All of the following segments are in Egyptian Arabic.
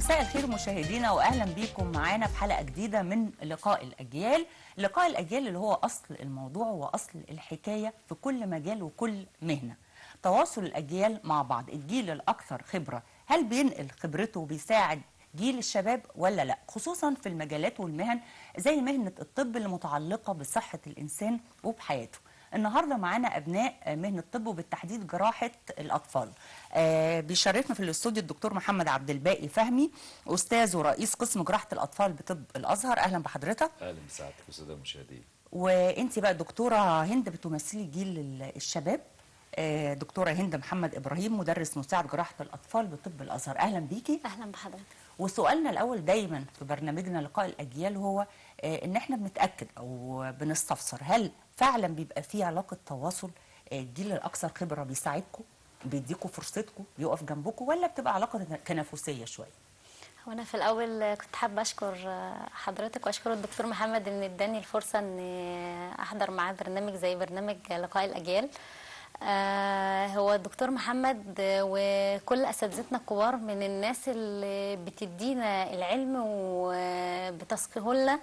مساء الخير مشاهدينا واهلا بيكم معانا في حلقه جديده من لقاء الاجيال لقاء الاجيال اللي هو اصل الموضوع واصل الحكايه في كل مجال وكل مهنه تواصل الاجيال مع بعض الجيل الاكثر خبره هل بينقل خبرته وبيساعد جيل الشباب ولا لا خصوصا في المجالات والمهن زي مهنه الطب اللي متعلقه بصحه الانسان وبحياته النهارده معانا ابناء مهنه الطب وبالتحديد جراحه الاطفال آه بيشرفنا في الاستوديو الدكتور محمد عبد الباقي فهمي استاذ ورئيس قسم جراحه الاطفال بطب الازهر اهلا بحضرتك اهلا بسعادتك الساده المشاهدين وانت بقى دكتوره هند بتمثلي جيل ال- الشباب آه دكتوره هند محمد ابراهيم مدرس مساعد جراحه الاطفال بطب الازهر اهلا بيكي اهلا بحضرتك وسؤالنا الاول دايما في برنامجنا لقاء الاجيال هو آه، ان احنا بنتاكد او بنستفسر هل فعلا بيبقى في علاقه تواصل آه، الجيل الاكثر خبره بيساعدكم بيديكوا فرصتكم بيقف جنبكم ولا بتبقى علاقه تنافسيه شويه هو انا في الاول كنت حابه اشكر حضرتك واشكر الدكتور محمد ان اداني الفرصه ان احضر معاه برنامج زي برنامج لقاء الاجيال آه، هو الدكتور محمد وكل اساتذتنا الكبار من الناس اللي بتدينا العلم وبتسقيه لنا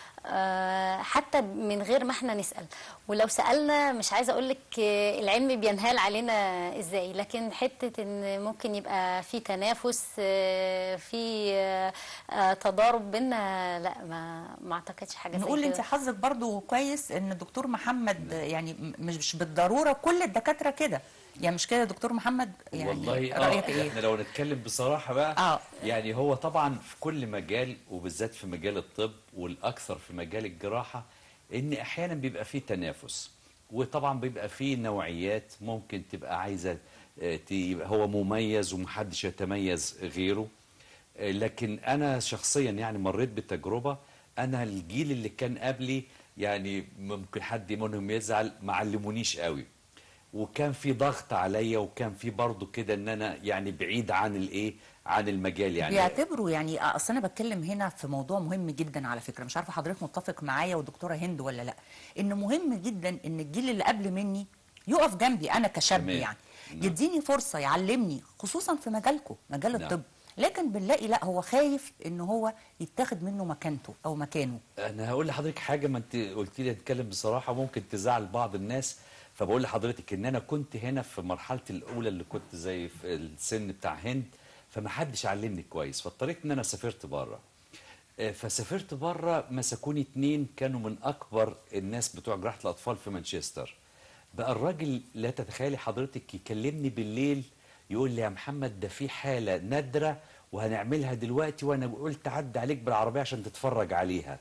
آه، حتى من غير ما احنا نسال ولو سالنا مش عايزه اقول لك العلم بينهال علينا ازاي لكن حته ان ممكن يبقى في تنافس آه، في آه، آه، تضارب بينا لا ما ما اعتقدش حاجه زي نقول انت كده. حظك برضو كويس ان الدكتور محمد يعني م- مش بالضروره كل الدكاتره كده يعني مش كده يا دكتور محمد يعني والله رايك اه ايه احنا لو نتكلم بصراحه بقى آه. يعني هو طبعا في كل مجال وبالذات في مجال الطب والاكثر في مجال الجراحه ان احيانا بيبقى فيه تنافس وطبعا بيبقى فيه نوعيات ممكن تبقى عايزه آه، تبقى هو مميز ومحدش يتميز غيره آه، لكن انا شخصيا يعني مريت بتجربه انا الجيل اللي كان قبلي يعني ممكن حد منهم يزعل ما علمونيش قوي وكان في ضغط عليا وكان في برضه كده ان انا يعني بعيد عن الايه عن المجال يعني بيعتبروا يعني اصل انا بتكلم هنا في موضوع مهم جدا على فكره مش عارفه حضرتك متفق معايا ودكتوره هند ولا لا ان مهم جدا ان الجيل اللي قبل مني يقف جنبي انا كشاب تمام. يعني نعم. يديني فرصه يعلمني خصوصا في مجالكم مجال نعم. الطب لكن بنلاقي لا هو خايف ان هو يتاخد منه مكانته او مكانه انا هقول لحضرتك حاجه ما انت قلت لي اتكلم بصراحه ممكن تزعل بعض الناس فبقول لحضرتك ان انا كنت هنا في مرحلتي الاولى اللي كنت زي في السن بتاع هند فما حدش علمني كويس فاضطريت ان انا سافرت بره آه، فسافرت بره مسكوني اتنين كانوا من اكبر الناس بتوع جراحه الاطفال في مانشستر بقى الراجل لا تتخيلي حضرتك يكلمني بالليل يقول لي يا محمد ده في حاله نادره وهنعملها دلوقتي وانا قلت عدى عليك بالعربيه عشان تتفرج عليها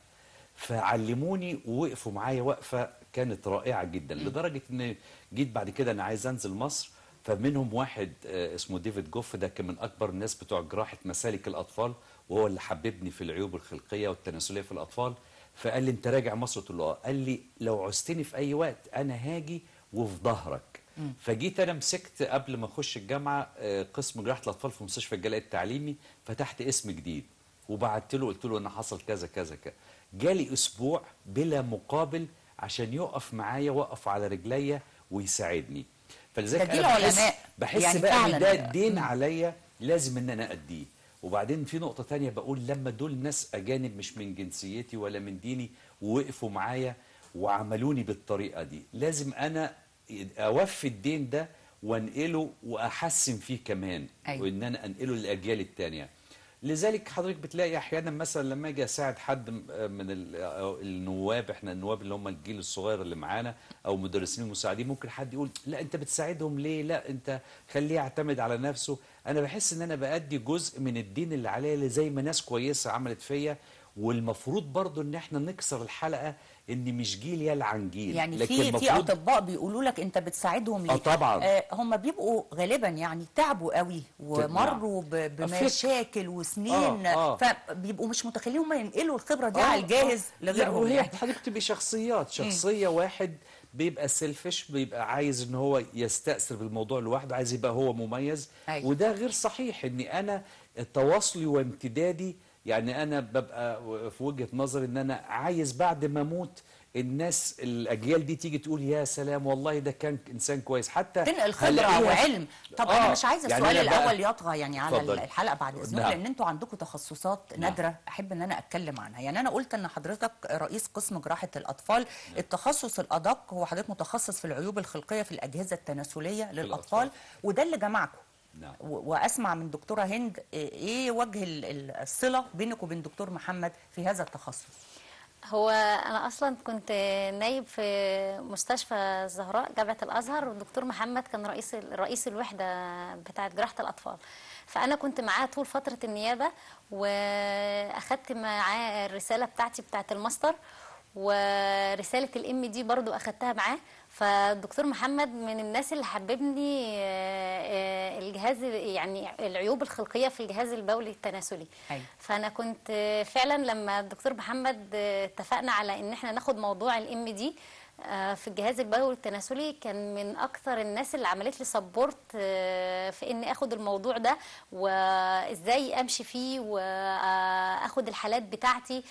فعلموني ووقفوا معايا وقفه كانت رائعه جدا لدرجه ان جيت بعد كده انا عايز انزل مصر فمنهم واحد آه، اسمه ديفيد جوف ده كان من اكبر الناس بتوع جراحه مسالك الاطفال وهو اللي حببني في العيوب الخلقيه والتناسليه في الاطفال فقال لي انت راجع مصر قلت له اه قال لي لو عوزتني في اي وقت انا هاجي وفي ظهرك فجيت انا مسكت قبل ما اخش الجامعه آه، قسم جراحه الاطفال في مستشفى الجلاء التعليمي فتحت اسم جديد وبعت له قلت له ان حصل كذا كذا كذا جالي اسبوع بلا مقابل عشان يقف معايا وقف على رجليا ويساعدني فلذلك ده جيل انا بحس علماء. بحس يعني بقى فعلاً. ان ده دين عليا لازم ان انا اديه وبعدين في نقطة تانية بقول لما دول ناس أجانب مش من جنسيتي ولا من ديني ووقفوا معايا وعملوني بالطريقة دي لازم أنا أوفي الدين ده وانقله وأحسن فيه كمان أيوة. وإن أنا أنقله للأجيال التانية لذلك حضرتك بتلاقي احيانا مثلا لما اجي اساعد حد م- من ال- أو النواب احنا النواب اللي هم الجيل الصغير اللي معانا او مدرسين المساعدين ممكن حد يقول لا انت بتساعدهم ليه لا انت خليه يعتمد على نفسه انا بحس ان انا بادي جزء من الدين اللي عليا اللي زي ما ناس كويسه عملت فيا والمفروض برضو ان احنا نكسر الحلقه ان مش جيل يلعن جيل يعني لكن في في المفروض اطباء بيقولوا لك انت بتساعدهم ليه آه طبعاً. آه هم بيبقوا غالبا يعني تعبوا قوي ومروا ب- فكر. بمشاكل وسنين آه، آه. فبيبقوا مش متخيلين هم ينقلوا الخبره دي آه، على الجاهز آه. لا لغيرهم وهي يعني حضرتك تبقي شخصيات شخصيه واحد بيبقى سيلفش بيبقى عايز ان هو يستأثر بالموضوع لوحده عايز يبقى هو مميز أيوة. وده غير صحيح اني انا تواصلي وامتدادي يعني انا ببقى في وجهه نظري ان انا عايز بعد ما اموت الناس الاجيال دي تيجي تقول يا سلام والله ده كان انسان كويس حتى تنقل خبره هلاقيها- وعلم طب آه، انا مش عايزه يعني السؤال أنا بقى- الاول يطغى يعني على اتفضل. الحلقه بعد اذنك نعم. لان انتوا عندكم تخصصات نعم. نادره احب ان انا اتكلم عنها يعني انا قلت ان حضرتك رئيس قسم جراحه الاطفال التخصص الادق هو حضرتك متخصص في العيوب الخلقيه في الاجهزه التناسليه للاطفال الأطفال. وده اللي جمعكم نعم. و- واسمع من دكتوره هند ايه وجه ال- ال- الصله بينك وبين دكتور محمد في هذا التخصص هو انا اصلا كنت نايب في مستشفى الزهراء جامعه الازهر والدكتور محمد كان رئيس رئيس الوحده بتاعه جراحه الاطفال فانا كنت معاه طول فتره النيابه واخدت معاه الرساله بتاعتي بتاعه الماستر ورساله الام دي برضو اخدتها معاه فالدكتور محمد من الناس اللي حببني آه، آه، الجهاز يعني العيوب الخلقيه في الجهاز البولي التناسلي أيوة. فانا كنت فعلا لما الدكتور محمد اتفقنا على ان احنا ناخد موضوع الام دي في الجهاز البولي التناسلي كان من اكثر الناس اللي عملت لي سبورت في اني اخد الموضوع ده وازاي امشي فيه واخد الحالات بتاعتي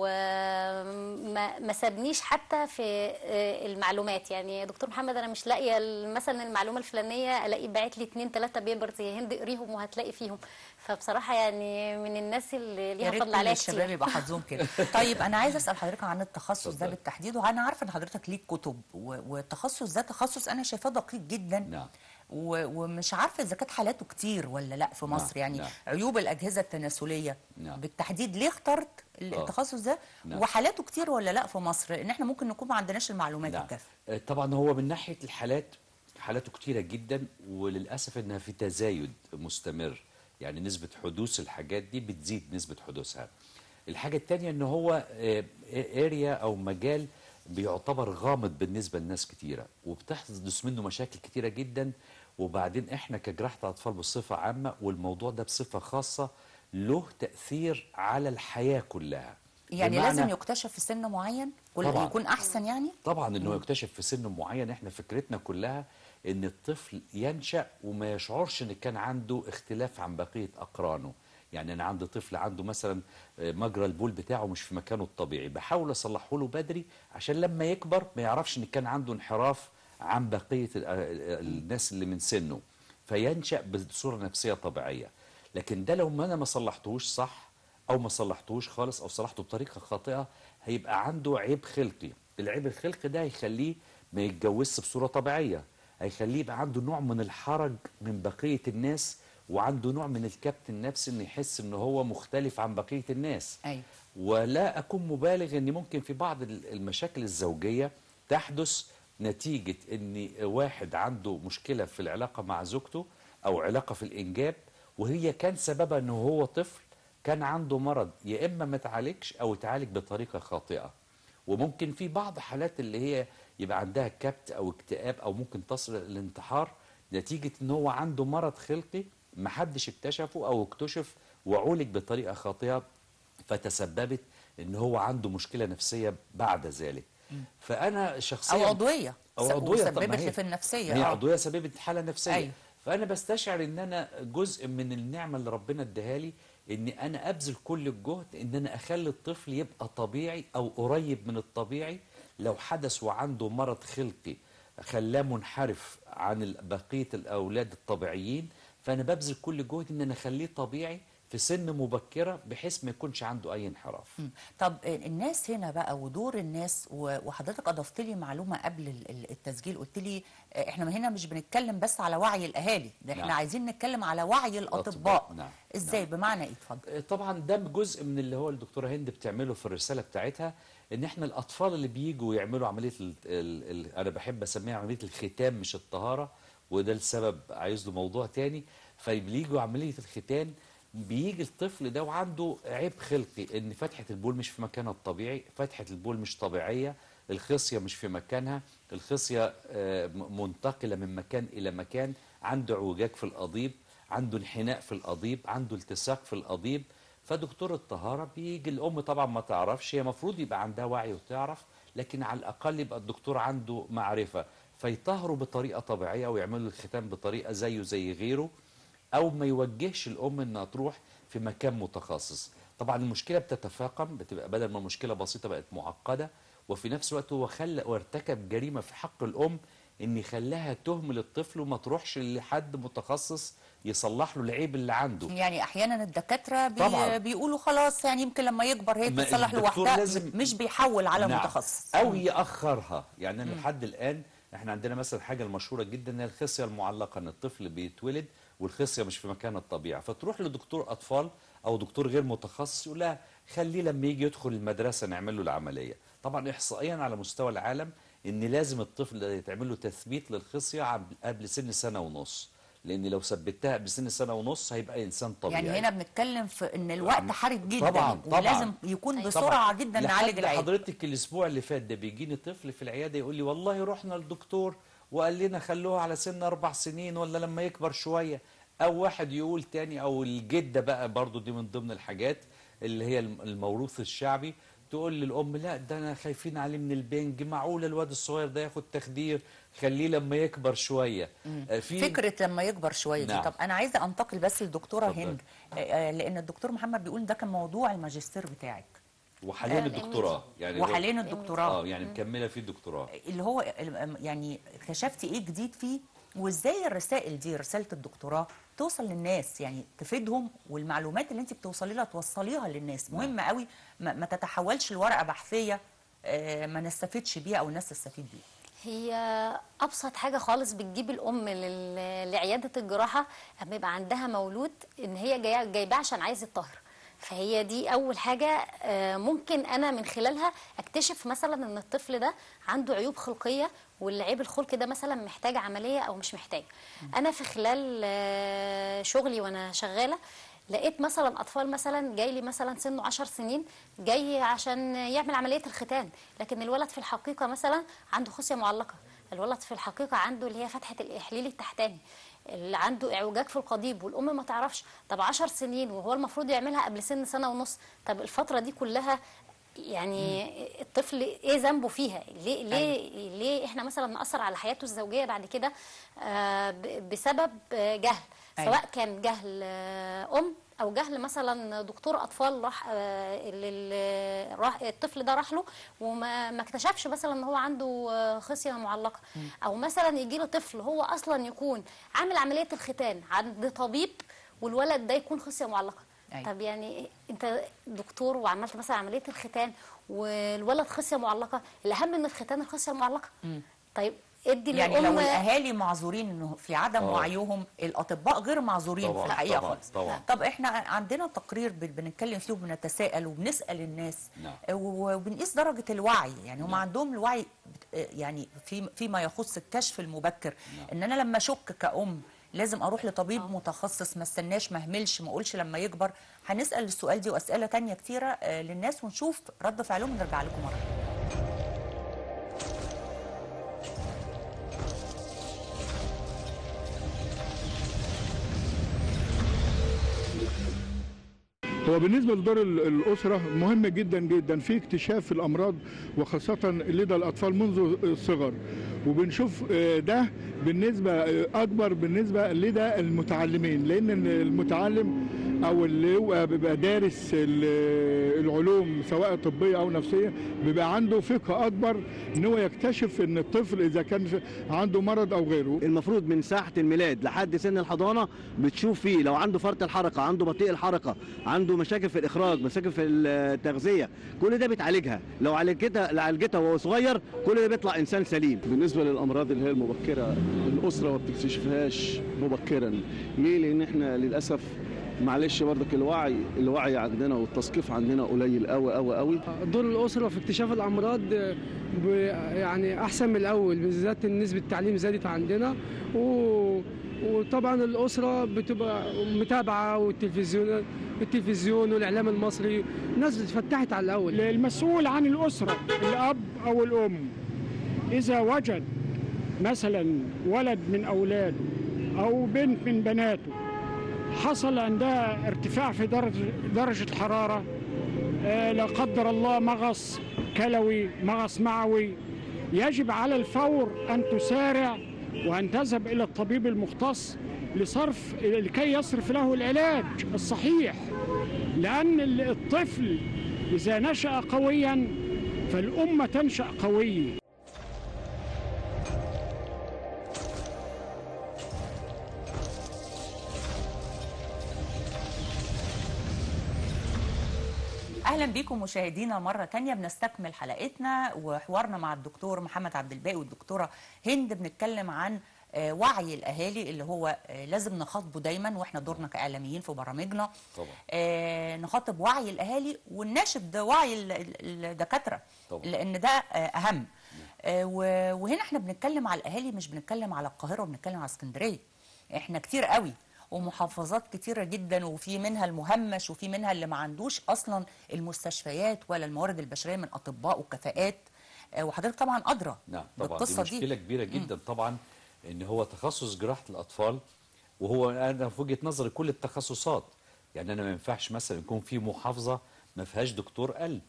وما ما سابنيش حتى في المعلومات يعني يا دكتور محمد انا مش لاقيه مثلا المعلومه الفلانيه الاقي باعت لي اتنين تلاته بيبرز يا هند اقريهم وهتلاقي فيهم فبصراحه يعني من الناس اللي يا ليها ريت فضل كل عليا الشباب كتير يبقى حظهم كده طيب انا عايزه اسال حضرتك عن التخصص ده اتفضل. بالتحديد وانا عارفه ان حضرتك ليك كتب و- والتخصص ده تخصص انا شايفاه دقيق جدا نعم. و- ومش عارفه اذا كانت حالاته كتير ولا لا في مصر يعني نعم. عيوب الاجهزه التناسليه نعم. بالتحديد ليه اخترت ال- آه. التخصص ده نعم. وحالاته كتير ولا لا في مصر لان احنا ممكن نكون ما عندناش المعلومات نعم. الكافيه آه، طبعا هو من ناحيه الحالات حالاته كتيره جدا وللاسف انها في تزايد مستمر يعني نسبه حدوث الحاجات دي بتزيد نسبه حدوثها الحاجه الثانيه ان هو اريا او مجال بيعتبر غامض بالنسبه لناس كتيره وبتحدث منه مشاكل كتيره جدا وبعدين احنا كجراحه اطفال بصفه عامه والموضوع ده بصفه خاصه له تاثير على الحياه كلها يعني بمعنى- لازم يكتشف في سن معين ولا طبعاً. يكون احسن يعني طبعا انه يكتشف في سن معين احنا فكرتنا كلها ان الطفل ينشا وما يشعرش ان كان عنده اختلاف عن بقيه اقرانه يعني انا عندي طفل عنده مثلا آه، مجرى البول بتاعه مش في مكانه الطبيعي بحاول اصلحه له بدري عشان لما يكبر ما يعرفش ان كان عنده انحراف عن بقيه ال- آه، الناس اللي من سنه فينشا بصوره نفسيه طبيعيه لكن ده لو ما انا ما صلحتهوش صح او ما صلحتهوش خالص او صلحته بطريقه خاطئه هيبقى عنده عيب خلقي العيب الخلقي ده هيخليه ما يتجوزش بصوره طبيعيه هيخليه يبقى عنده نوع من الحرج من بقيه الناس وعنده نوع من الكبت النفسي انه يحس ان هو مختلف عن بقيه الناس أيوة. ولا اكون مبالغ ان ممكن في بعض ال- المشاكل الزوجيه تحدث نتيجه ان واحد عنده مشكله في العلاقه مع زوجته او علاقه في الانجاب وهي كان سببها انه هو طفل كان عنده مرض يا اما ما اتعالجش او اتعالج بطريقه خاطئه وممكن في بعض حالات اللي هي يبقى عندها كبت او اكتئاب او ممكن تصل للانتحار نتيجه ان هو عنده مرض خلقي ما حدش اكتشفه او اكتشف وعولج بطريقه خاطئه فتسببت ان هو عنده مشكله نفسيه بعد ذلك فانا شخصيا او عضويه او س- عضويه طب ما وسببت هي- لي في النفسيه هي آه. عضويه سببت حاله نفسيه أيوة. فانا بستشعر ان انا جزء من النعمه اللي ربنا اداها لي ان انا ابذل كل الجهد ان انا اخلي الطفل يبقى طبيعي او قريب من الطبيعي لو حدث وعنده مرض خلقي خلاه منحرف عن ال- بقيه الاولاد الطبيعيين فانا ببذل كل جهد ان انا اخليه طبيعي في سن مبكره بحيث ما يكونش عنده اي انحراف مم. طب الناس هنا بقى ودور الناس و- وحضرتك اضفت لي معلومه قبل ال- ال- التسجيل قلت لي آه، احنا هنا مش بنتكلم بس على وعي الاهالي ده احنا نعم. عايزين نتكلم على وعي الاطباء الأطباء، نعم. ازاي بمعنى ايه اتفضل طبعا ده جزء من اللي هو الدكتوره هند بتعمله في الرساله بتاعتها ان احنا الاطفال اللي بيجوا يعملوا عمليه ال ال ال انا بحب اسميها عمليه الختان مش الطهاره وده السبب عايز له موضوع تاني فبييجوا عمليه الختان بيجي الطفل ده وعنده عيب خلقي ان فتحه البول مش في مكانها الطبيعي فتحه البول مش طبيعيه الخصيه مش في مكانها الخصيه آه، م- منتقله من مكان الى مكان عنده اعوجاج في القضيب عنده انحناء في القضيب عنده التصاق في القضيب فدكتور الطهاره بيجي الام طبعا ما تعرفش هي المفروض يبقى عندها وعي وتعرف لكن على الاقل يبقى الدكتور عنده معرفه فيطهروا بطريقه طبيعيه ويعملوا الختان بطريقه زيه زي غيره او ما يوجهش الام انها تروح في مكان متخصص طبعا المشكله بتتفاقم بتبقى بدل ما المشكله بسيطه بقت معقده وفي نفس الوقت هو خلى وارتكب جريمه في حق الام ان خلاها تهمل الطفل وما تروحش لحد متخصص يصلح له العيب اللي عنده يعني احيانا الدكاتره بي طبعاً. بيقولوا خلاص يعني يمكن لما يكبر هي ما تتصلح الدكتور لوحدها لازم- مش بيحول على نعم. متخصص او ياخرها يعني انا لحد الان احنا عندنا مثلا حاجه المشهوره جدا ان الخصيه المعلقه ان الطفل بيتولد والخصيه مش في مكان الطبيعي فتروح لدكتور اطفال او دكتور غير متخصص يقول لها خليه لما يجي يدخل المدرسه نعمل له العمليه طبعا احصائيا على مستوى العالم ان لازم الطفل يتعمل له تثبيت للخصيه عب- قبل سن سنه ونص لان لو ثبتها قبل سن سنه ونص هيبقى انسان طبيعي يعني هنا بنتكلم في ان الوقت حرج جدا طبعاً، طبعاً. ولازم يكون أيوة. بسرعه جدا نعالج لحد العيب حضرتك الاسبوع اللي فات ده بيجيني طفل في العياده يقول لي والله رحنا للدكتور وقال لنا خلوها على سن اربع سنين ولا لما يكبر شويه او واحد يقول تاني او الجده بقى برضو دي من ضمن الحاجات اللي هي الم- الموروث الشعبي تقول للام لا ده انا خايفين عليه من البنج معقول الواد الصغير ده ياخد تخدير خليه لما يكبر شويه آه، في فكره لما يكبر شويه دي نعم. طب انا عايزه انتقل بس للدكتوره اتفضل. هند آه، آه، لان الدكتور محمد بيقول ده كان موضوع الماجستير بتاعك وحاليا آه، الدكتوراه يعني وحاليا هو- الدكتوراه اه يعني مكمله في الدكتوراه اللي هو ال- يعني اكتشفتي ايه جديد فيه وازاي الرسائل دي رساله الدكتوراه توصل للناس يعني تفيدهم والمعلومات اللي انت بتوصلي لها توصليها للناس مهم قوي ما, ما تتحولش لورقه بحثيه آه، ما نستفدش بيها او الناس تستفيد بيها هي ابسط حاجه خالص بتجيب الام لل- لعياده الجراحه اما يبقى عندها مولود ان هي جايه جايباه عشان عايز يتطهر فهي دي اول حاجه آه، ممكن انا من خلالها اكتشف مثلا ان الطفل ده عنده عيوب خلقيه والعيب الخلقي ده مثلا محتاج عمليه او مش محتاج انا في خلال آه، شغلي وانا شغاله لقيت مثلا اطفال مثلا جاي لي مثلا سنه 10 سنين جاي عشان يعمل عمليه الختان لكن الولد في الحقيقه مثلا عنده خصيه معلقه الولد في الحقيقه عنده اللي هي فتحه الاحليل التحتاني اللي عنده اعوجاج في القضيب والام ما تعرفش طب 10 سنين وهو المفروض يعملها قبل سن سنه ونص طب الفتره دي كلها يعني الطفل ايه ذنبه فيها ليه ليه ليه احنا مثلا ناثر على حياته الزوجيه بعد كده آه، ب- بسبب آه، جهل أيوة. سواء كان جهل آه، ام او جهل مثلا دكتور اطفال راح آه، اللي- اللي راح الطفل ده راح له وما ما اكتشفش مثلا ان هو عنده آه، خصيه معلقه او مثلا يجي له طفل هو اصلا يكون عامل عمليه الختان عند طبيب والولد ده يكون خصيه معلقه أيوة. طب يعني انت دكتور وعملت مثلا عمليه الختان والولد خصيه معلقه الاهم من الختان الخصيه المعلقه طيب ادي يعني لو للام الاهالي معذورين انه في عدم آه. وعيهم الاطباء غير معذورين طبعاً، في الحقيقه طبعاً، خالص طبعاً. طب احنا عندنا تقرير بن- بنتكلم فيه وبنتساءل وبنسال الناس نعم. و- وبنقيس درجه الوعي يعني هم نعم. عندهم الوعي بت- يعني في فيما يخص الكشف المبكر نعم. ان انا لما اشك كأم لازم اروح لطبيب متخصص ما استناش ما اهملش ما اقولش لما يكبر هنسال السؤال دي واسئله تانية كتيره آه، للناس ونشوف رد فعلهم ونرجع لكم مره تانية. هو بالنسبه لدور ال- الاسره مهم جدا جدا في اكتشاف الامراض وخاصه لدى الاطفال منذ الصغر وبنشوف آه، ده بالنسبه آه، اكبر بالنسبه لدى المتعلمين لان المتعلم او اللي هو بيبقى دارس ال- العلوم سواء طبيه او نفسيه بيبقى عنده ثقه اكبر ان هو يكتشف ان الطفل اذا كان في- عنده مرض او غيره المفروض من ساعة الميلاد لحد سن الحضانة بتشوف فيه لو عنده فرط الحركة عنده بطيء الحركة عنده مشاكل في الإخراج مشاكل في التغذية كل ده بتعالجها لو عالجتها لو عالجتها وهو صغير كل ده بيطلع إنسان سليم بالنسبة للأمراض اللي هي المبكرة الأسرة ما بتكتشفهاش مبكرا ليه؟ لأن احنا للأسف معلش برضك الوعي الوعي عندنا والتثقيف عندنا قليل قوي قوي قوي دور الأسرة في اكتشاف الأمراض آه، ب- يعني أحسن من الأول بالذات إن نسبة التعليم زادت عندنا و... وطبعا الأسرة بتبقى متابعة والتلفزيون التلفزيون والإعلام المصري الناس اتفتحت على الأول المسؤول عن الأسرة الأب أو الأم إذا وجد مثلا ولد من أولاده أو بنت من بناته حصل عندها ارتفاع في درجة, درجة الحرارة آه، لا قدر الله مغص كلوي مغص معوي يجب على الفور أن تسارع وأن تذهب إلى الطبيب المختص لصرف لكي يصرف له العلاج الصحيح لأن الطفل إذا نشأ قويا فالأمة تنشأ قوية اهلا بيكم مشاهدينا مره تانية بنستكمل حلقتنا وحوارنا مع الدكتور محمد عبد الباقي والدكتوره هند بنتكلم عن آه، وعي الاهالي اللي هو آه، لازم نخاطبه دايما واحنا دورنا كاعلاميين في برامجنا طبعا. آه، نخاطب وعي الاهالي ونناشد وعي ال- ال- الدكاتره طبعا. لان ده آه، اهم آه، و- وهنا احنا بنتكلم على الاهالي مش بنتكلم على القاهره وبنتكلم على اسكندريه احنا كتير قوي ومحافظات كتيره جدا وفي منها المهمش وفي منها اللي ما عندوش اصلا المستشفيات ولا الموارد البشريه من اطباء وكفاءات آه، وحضرتك طبعا ادرى نعم طبعا دي بالقصه مشكله كبيره جدا طبعا ان هو تخصص جراحه الاطفال وهو انا في وجهه نظري كل التخصصات يعني انا ما ينفعش مثلا يكون في محافظه ما فيهاش دكتور قلب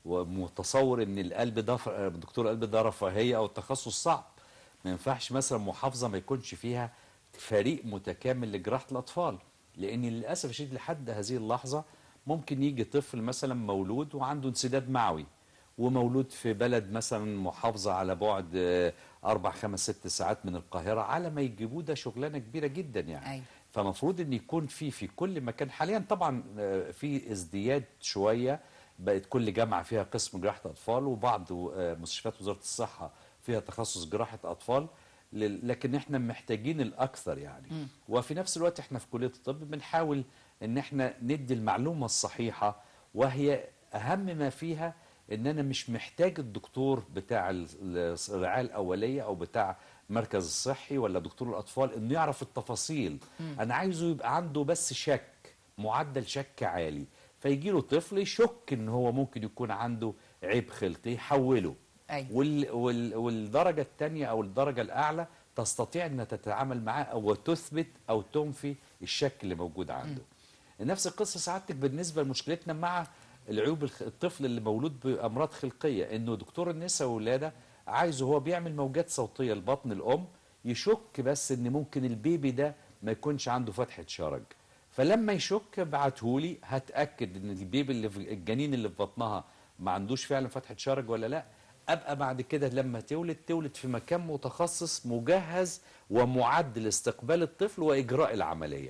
ومتصور ان القلب ده ف- دكتور القلب ده رفاهيه او تخصص صعب ما ينفعش مثلا محافظه ما يكونش فيها فريق متكامل لجراحه الاطفال لان للاسف الشديد لحد هذه اللحظه ممكن يجي طفل مثلا مولود وعنده انسداد معوي ومولود في بلد مثلا محافظة على بعد آه، أربع خمس ست ساعات من القاهرة على ما يجيبوه ده شغلانة كبيرة جدا يعني أيوة. فمفروض ان يكون في في كل مكان حاليا طبعا آه، في ازدياد شوية بقت كل جامعة فيها قسم جراحة أطفال وبعض آه، مستشفيات وزارة الصحة فيها تخصص جراحة أطفال لل- لكن احنا محتاجين الأكثر يعني وفي نفس الوقت احنا في كلية الطب بنحاول ان احنا ندي المعلومة الصحيحة وهي أهم ما فيها ان انا مش محتاج الدكتور بتاع ال- ال- الرعايه الاوليه او بتاع مركز الصحي ولا دكتور الاطفال انه يعرف التفاصيل انا عايزه يبقى عنده بس شك معدل شك عالي فيجي له طفل يشك ان هو ممكن يكون عنده عيب خلقي يحوله أيوة. وال وال والدرجه الثانيه او الدرجه الاعلى تستطيع ان تتعامل معاه او تثبت او تنفي الشك اللي موجود عنده نفس القصه سعادتك بالنسبه لمشكلتنا مع العيوب الخ... الطفل اللي مولود بامراض خلقيه انه دكتور النساء والولاده عايزه هو بيعمل موجات صوتيه لبطن الام يشك بس ان ممكن البيبي ده ما يكونش عنده فتحه شرج فلما يشك بعتهولي هتاكد ان البيبي اللي في الجنين اللي في بطنها ما عندوش فعلا فتحه شرج ولا لا ابقى بعد كده لما تولد تولد في مكان متخصص مجهز ومعد لاستقبال الطفل واجراء العمليه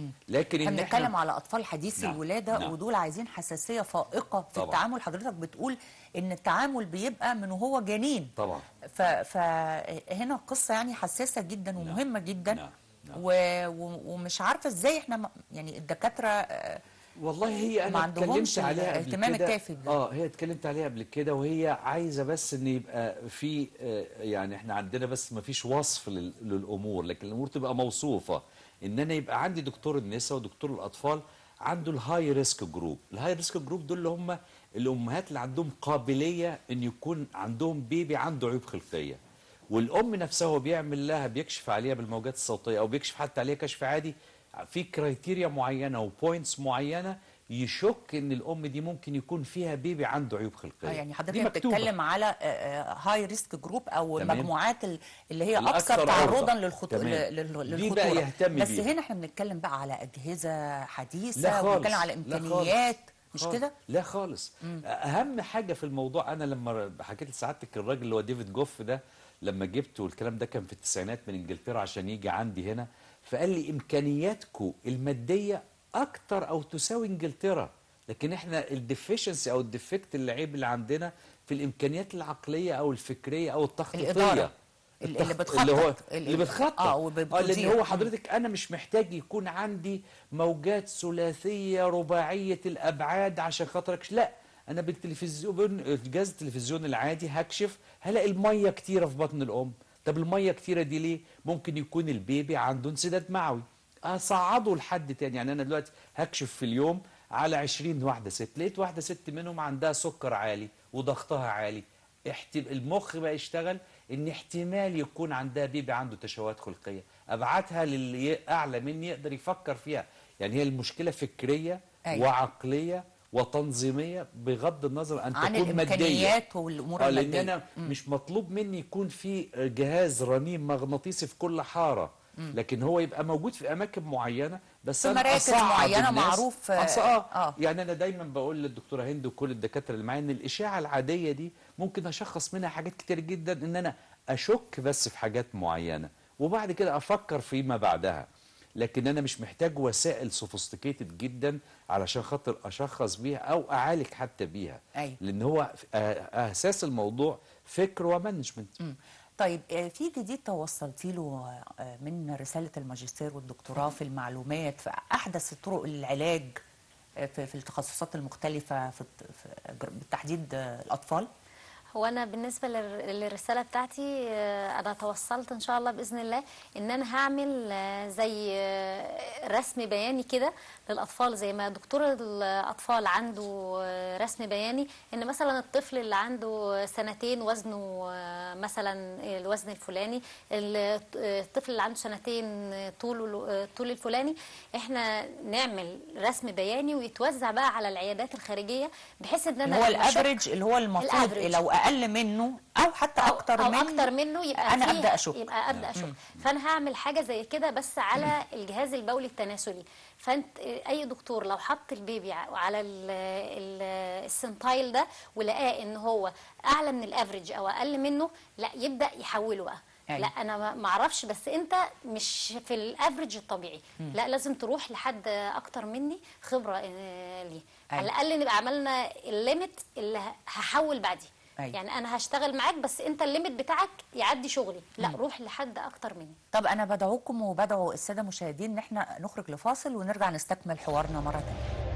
لكن احنا ان بنتكلم على اطفال حديثي نعم، الولاده نعم. ودول عايزين حساسيه فائقه في طبعا. التعامل حضرتك بتقول ان التعامل بيبقى من وهو جنين طبعا ف- فهنا القصه يعني حساسه جدا ومهمه جدا نعم، نعم. و... و... ومش عارفه ازاي احنا م- يعني الدكاتره آه، والله هي ما انا عندهمش اتكلمت عليها قبل الاهتمام كده الكافي بده. اه هي اتكلمت عليها قبل كده وهي عايزه بس ان يبقى في آه، يعني احنا عندنا بس ما فيش وصف لل- للامور لكن الامور تبقى موصوفه ان انا يبقى عندي دكتور النساء ودكتور الاطفال عنده الهاي ريسك جروب الهاي ريسك جروب دول اللي هم الامهات اللي عندهم قابليه ان يكون عندهم بيبي عنده عيوب خلقيه والام نفسها هو بيعمل لها بيكشف عليها بالموجات الصوتيه او بيكشف حتى عليها كشف عادي في كرايتيريا معينه وبوينتس معينه يشك ان الام دي ممكن يكون فيها بيبي عنده عيوب خلقيه آه، يعني حضرتك دي مكتوبة. بتتكلم على هاي ريسك جروب او تمام. المجموعات ال- اللي هي الأكثر اكثر تعرضا عرضة. للخطو... تمام. لل- لل- دي بقى للخطوره يهتم بس بيها. هنا احنا بنتكلم بقى على اجهزه حديثه لا خالص وبنتكلم على لا خالص. امكانيات مش خالص. كده لا خالص اهم حاجه في الموضوع انا لما حكيت لسعادتك الراجل اللي هو ديفيد جوف ده لما جبته والكلام ده كان في التسعينات من انجلترا عشان يجي عندي هنا فقال لي امكانياتكم الماديه اكتر او تساوي انجلترا لكن احنا الديفيشنسي او الديفكت العيب اللي عندنا في الامكانيات العقليه او الفكريه او التخطيطيه الإدارة. اللي التخ- بتخطط. اللي هو اللي- اللي بتخطط آه، اه وبتدير. لان هو مم. حضرتك انا مش محتاج يكون عندي موجات ثلاثيه رباعيه الابعاد عشان خاطر أكش- لا انا بالتلفزيون جهاز التلفزيون العادي هكشف هلاقي الميه كتيره في بطن الام طب الميه كتيره دي ليه ممكن يكون البيبي عنده انسداد معوي اصعده لحد تاني يعني انا دلوقتي هكشف في اليوم على 20 واحده ست لقيت واحده ست منهم عندها سكر عالي وضغطها عالي احت... المخ بقى يشتغل ان احتمال يكون عندها بيبي عنده تشوهات خلقيه ابعتها للي اعلى مني يقدر يفكر فيها يعني هي المشكله فكريه أيوة. وعقليه وتنظيميه بغض النظر ان عن تكون ماديه الامكانيات والامور اه لان الماديه انا مش مطلوب مني يكون في جهاز رنين مغناطيسي في كل حاره لكن هو يبقى موجود في اماكن معينه بس في انا مراكز أصعد معينة الناس. معروف، آه، أص... آه. آه. يعني انا دايما بقول للدكتوره هند وكل الدكاتره اللي معايا ان الاشاعه العاديه دي ممكن اشخص منها حاجات كتير جدا ان انا اشك بس في حاجات معينه وبعد كده افكر فيما بعدها لكن انا مش محتاج وسائل سوفيستيكيتد جدا علشان خاطر اشخص بيها او اعالج حتى بيها أيوة. لان هو آه، اساس الموضوع فكر ومانجمنت مم. طيب آه، في جديد توصلتي له آه، من رسالة الماجستير والدكتوراه في المعلومات في أحدث طرق العلاج آه، في في التخصصات المختلفة في الت- في جر- بالتحديد آه، الأطفال هو انا بالنسبه للر- للرساله بتاعتي آه، انا توصلت ان شاء الله باذن الله ان انا هعمل آه، زي آه، رسم بياني كده للاطفال زي ما دكتور الاطفال عنده آه، رسم بياني ان مثلا الطفل اللي عنده سنتين وزنه آه، مثلا الوزن الفلاني ال- الطفل اللي عنده سنتين آه، طوله آه، طول الفلاني احنا نعمل رسم بياني ويتوزع بقى على العيادات الخارجيه بحيث ان اللي انا هو لما أشك- الافريج اللي هو المفروض الأفريج. لو أقل منه أو حتى أو أكتر أو منه اكتر منه يبقى أنا فيه- أبدأ أشك يبقى ابدا اشك فانا هعمل حاجه زي كده بس على الجهاز البولي التناسلي فانت اي دكتور لو حط البيبي ع- على ال- ال- السنتايل ده ولقاه ان هو اعلى من الافريج او اقل منه لا يبدا يحوله بقى أيوة. لا انا ما- ما اعرفش بس انت مش في الافريج الطبيعي لا لازم تروح لحد اكتر مني خبره آه، ليه على أيوة. الاقل نبقى عملنا الليميت اللي ه- هحول بعديه أيوة. يعني انا هشتغل معاك بس انت الليميت بتاعك يعدي شغلي لا روح لحد اكتر مني طب أنا بدعوكم وبدعو السادة المشاهدين إن إحنا نخرج لفاصل ونرجع نستكمل حوارنا مرة تانية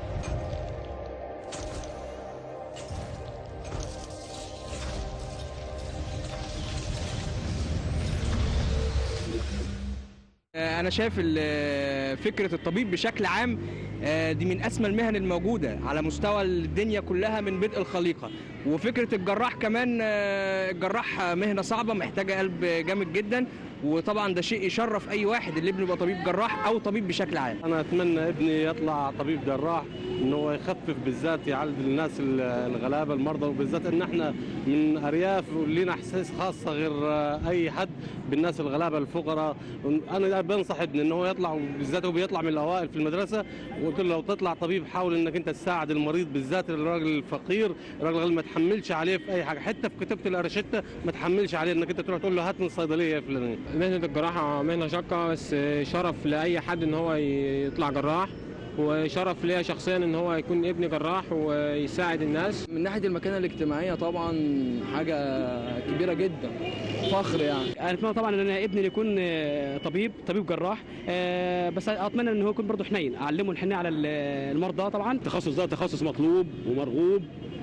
آه، أنا شايف ال- فكرة الطبيب بشكل عام آه، دي من أسمى المهن الموجودة على مستوى الدنيا كلها من بدء الخليقة وفكرة الجراح كمان آه، الجراح مهنة صعبة محتاجة قلب جامد جدا وطبعا ده شيء يشرف أي واحد اللي ابنه يبقى طبيب جراح أو طبيب بشكل عام انا اتمنى ابني يطلع طبيب جراح ان هو يخفف بالذات يعالج الناس ال- الغلابه المرضى وبالذات ان احنا من ارياف ولينا احساس خاصه غير آه، اي حد بالناس الغلابه الفقراء انا بنصح ابني ان هو يطلع بالذات هو بيطلع من الاوائل في المدرسه وقلت له لو تطلع طبيب حاول انك انت تساعد المريض بالذات الراجل الفقير الراجل اللي ما تحملش عليه في اي حاجه حتى في كتابه الارشته ما تحملش عليه انك انت تروح تقول له هات من الصيدليه الفلانيه مهنة الجراحة مهنة شاقة بس شرف لأي حد إن هو يطلع جراح وشرف ليا شخصيا إن هو يكون ابن جراح ويساعد الناس من ناحية المكانة الاجتماعية طبعا حاجة كبيرة جدا فخر يعني انا اتمنى طبعا ان أنا ابني يكون آه، طبيب طبيب جراح آه، بس اتمنى ان هو يكون برضه حنين اعلمه الحنيه على ال- المرضى طبعا التخصص ده تخصص مطلوب ومرغوب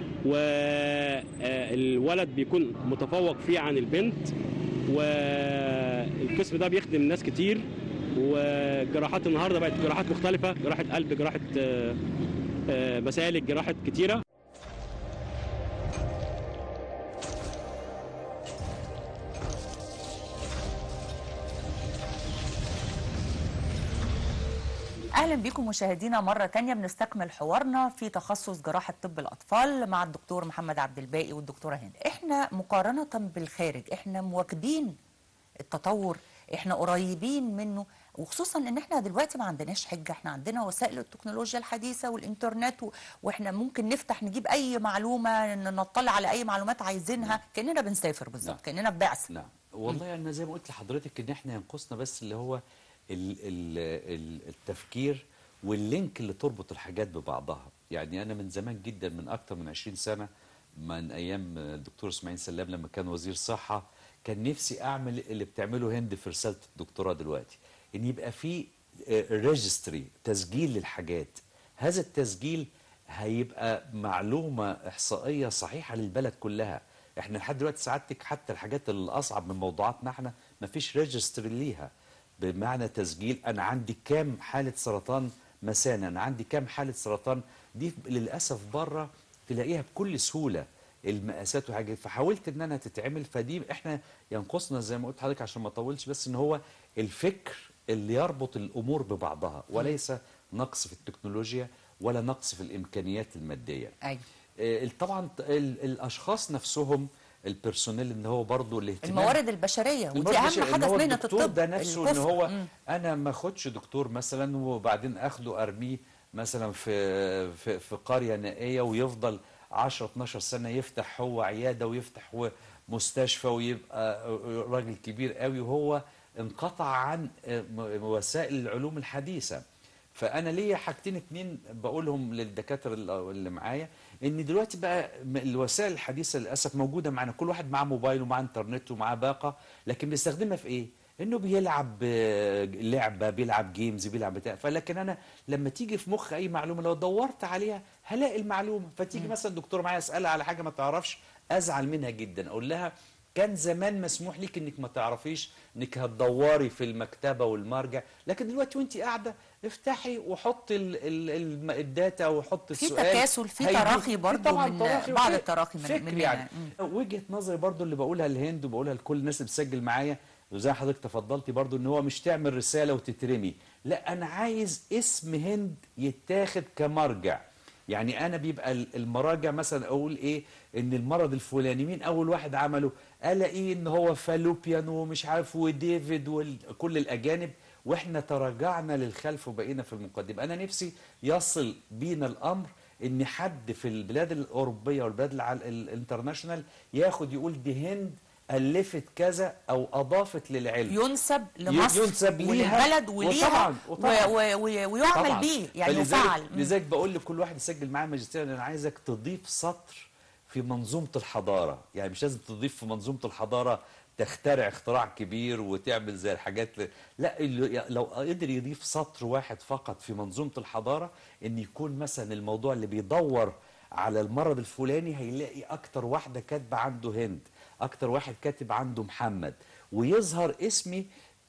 والولد بيكون متفوق فيه عن البنت والقسم ده بيخدم ناس كتير والجراحات النهارده بقت جراحات مختلفه جراحه قلب جراحه آه، آه، مسالك جراحه كتيره اهلا بكم مشاهدينا مره تانية بنستكمل حوارنا في تخصص جراحه طب الاطفال مع الدكتور محمد عبد الباقي والدكتوره هند احنا مقارنه بالخارج احنا مواكبين التطور احنا قريبين منه وخصوصا ان احنا دلوقتي ما عندناش حجه احنا عندنا وسائل التكنولوجيا الحديثه والانترنت و... واحنا ممكن نفتح نجيب اي معلومه ن- نطلع على اي معلومات عايزينها كاننا بنسافر بالظبط نعم. كاننا في بعثه نعم والله انا زي ما قلت لحضرتك ان احنا ينقصنا بس اللي هو ال ال ال التفكير واللينك اللي تربط الحاجات ببعضها يعني انا من زمان جدا من اكتر من 20 سنه من ايام الدكتور اسماعيل سلام لما كان وزير صحه كان نفسي اعمل اللي بتعمله هند في رساله الدكتوراه دلوقتي ان يبقى في ريجستري تسجيل للحاجات هذا التسجيل هيبقى معلومه احصائيه صحيحه للبلد كلها احنا لحد دلوقتي سعادتك حتى الحاجات الاصعب من موضوعاتنا احنا مفيش ريجستري ليها بمعنى تسجيل انا عندي كام حاله سرطان مثانه انا عندي كام حاله سرطان دي للاسف بره تلاقيها بكل سهوله المقاسات وحاجات فحاولت ان انا تتعمل فدي احنا ينقصنا زي ما قلت لحضرتك عشان ما اطولش بس ان هو الفكر اللي يربط الامور ببعضها وليس نقص في التكنولوجيا ولا نقص في الامكانيات الماديه ايوه آه، طبعا ال- الاشخاص نفسهم البيرسونيل ان هو برضه الاهتمام الموارد البشريه ودي المرض اهم البشري، إن حاجه هو في مهنه الدكتور الطب ده نفسه ان الكفء. هو مم. انا ما اخدش دكتور مثلا وبعدين اخده ارميه مثلا في في, في قريه نائيه ويفضل 10 12 سنه يفتح هو عياده ويفتح هو مستشفى ويبقى راجل كبير قوي وهو انقطع عن وسائل العلوم الحديثه فانا ليا حاجتين اتنين بقولهم للدكاتره اللي معايا ان دلوقتي بقى م- الوسائل الحديثه للاسف موجوده معانا كل واحد معاه موبايل ومعاه انترنت ومعاه باقه لكن بيستخدمها في ايه انه بيلعب آه، لعبه بيلعب جيمز بيلعب بتاع فلكن انا لما تيجي في مخ اي معلومه لو دورت عليها هلاقي المعلومه فتيجي مثلا دكتور معايا اسالها على حاجه ما تعرفش ازعل منها جدا اقول لها كان زمان مسموح ليك انك ما تعرفيش انك هتدوري في المكتبه والمرجع لكن دلوقتي وانت قاعده افتحي وحطي ال ال ال الداتا وحطي في السؤال تكاسل، في هيجيب- تراخي في برضو طبعاً من تراخي بعض وفي التراخي من- فكر مننا. يعني وجهه نظري برضو اللي بقولها للهند وبقولها لكل الناس اللي بتسجل معايا وزي حضرتك تفضلتي برضو ان هو مش تعمل رساله وتترمي لا انا عايز اسم هند يتاخد كمرجع يعني انا بيبقى ال- المراجع مثلا اقول ايه ان المرض الفلاني مين اول واحد عمله الاقيه ان هو فالوبيان ومش عارف وديفيد وكل الاجانب واحنا تراجعنا للخلف وبقينا في المقدمه انا نفسي يصل بينا الامر ان حد في البلاد الاوروبيه والبلاد الع- ال- الانترناشونال ياخد يقول دي هند الفت كذا او اضافت للعلم ينسب لمصر ينسب ليها وللبلد وليها وطبعا وطبعا و- و- و- ويعمل طبعاً. بيه يعني فلذلك- يفعل مم. لذلك بقول لكل واحد يسجل معاه ماجستير انا عايزك تضيف سطر في منظومه الحضاره يعني مش لازم تضيف في منظومه الحضاره تخترع اختراع كبير وتعمل زي الحاجات ل- لا اللي- لو قدر يضيف سطر واحد فقط في منظومه الحضاره ان يكون مثلا الموضوع اللي بيدور على المرض الفلاني هيلاقي اكتر واحده كاتبه عنده هند اكتر واحد كاتب عنده محمد ويظهر اسمي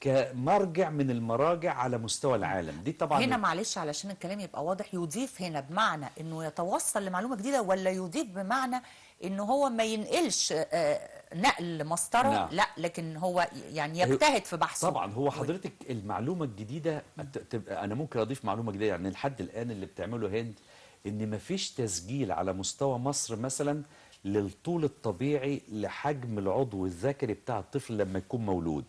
كمرجع من المراجع على مستوى العالم دي طبعا هنا معلش علشان الكلام يبقى واضح يضيف هنا بمعنى انه يتوصل لمعلومه جديده ولا يضيف بمعنى ان هو ما ينقلش آه، نقل مسطره نعم. لا لكن هو يعني يجتهد في بحثه طبعا هو حضرتك المعلومه الجديده ت- تبقى انا ممكن اضيف معلومه جديده يعني لحد الان اللي بتعمله هند ان مفيش تسجيل على مستوى مصر مثلا للطول الطبيعي لحجم العضو الذكري بتاع الطفل لما يكون مولود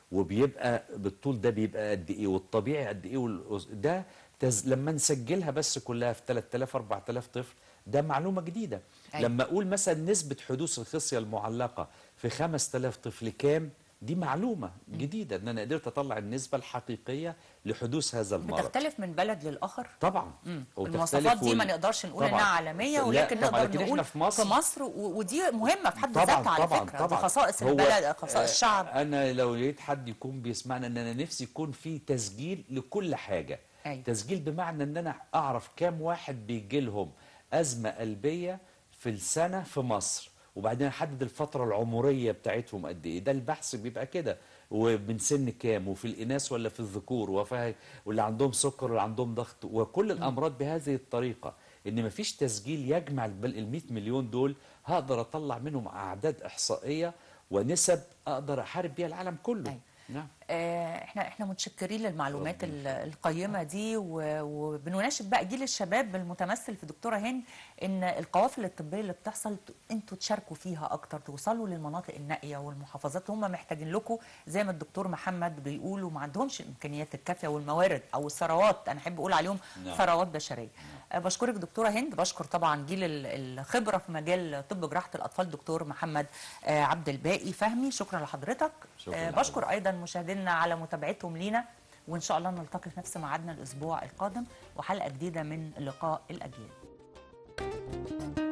وبيبقى بالطول ده بيبقى قد ايه والطبيعي قد ايه والأس- ده تز... لما نسجلها بس كلها في 3000 4000 طفل ده معلومه جديده أيوة. لما اقول مثلا نسبه حدوث الخصيه المعلقه في 5000 طفل كام دي معلومه جديده ان انا قدرت اطلع النسبه الحقيقيه لحدوث هذا المرض بتختلف من بلد للاخر طبعا مم. وتختلف المواصفات دي ما وال- نقدرش نقول طبعاً. انها عالميه لا، ولكن طبعاً، نقدر لكن نقول احنا في مصر في مصر و- ودي مهمه في حد طبعا ذاتها على طبعا فكره طبعا دي خصائص هو- البلد خصائص آه، الشعب انا لو لقيت حد يكون بيسمعنا ان انا نفسي يكون في تسجيل لكل حاجه أيوة. تسجيل بمعنى ان انا اعرف كام واحد بيجي لهم ازمه قلبيه في السنه في مصر وبعدين احدد الفتره العمريه بتاعتهم قد ايه ده البحث بيبقى كده ومن سن كام وفي الاناث ولا في الذكور وفي واللي عندهم سكر واللي عندهم ضغط وكل الامراض بهذه الطريقه ان مفيش تسجيل يجمع ال 100 مليون دول هقدر اطلع منهم اعداد احصائيه ونسب اقدر احارب بيها العالم كله أيوة. نعم آه، احنا احنا متشكرين للمعلومات ال- القيمه دي و- وبنناشد بقى جيل الشباب المتمثل في دكتوره هند ان القوافل الطبيه اللي بتحصل ت- انتوا تشاركوا فيها اكتر توصلوا للمناطق النائيه والمحافظات هم محتاجين لكم زي ما الدكتور محمد بيقول وما عندهمش الامكانيات الكافيه والموارد او الثروات انا احب اقول عليهم نعم. ثروات بشريه آه، بشكرك دكتوره هند بشكر طبعا جيل ال- الخبره في مجال طب جراحه الاطفال دكتور محمد آه، عبد الباقي فهمي شكرا لحضرتك شكراً آه، لحضرتك. بشكر ايضا مشاهدينا على متابعتهم لينا وان شاء الله نلتقي في نفس ميعادنا الاسبوع القادم وحلقه جديده من لقاء الاجيال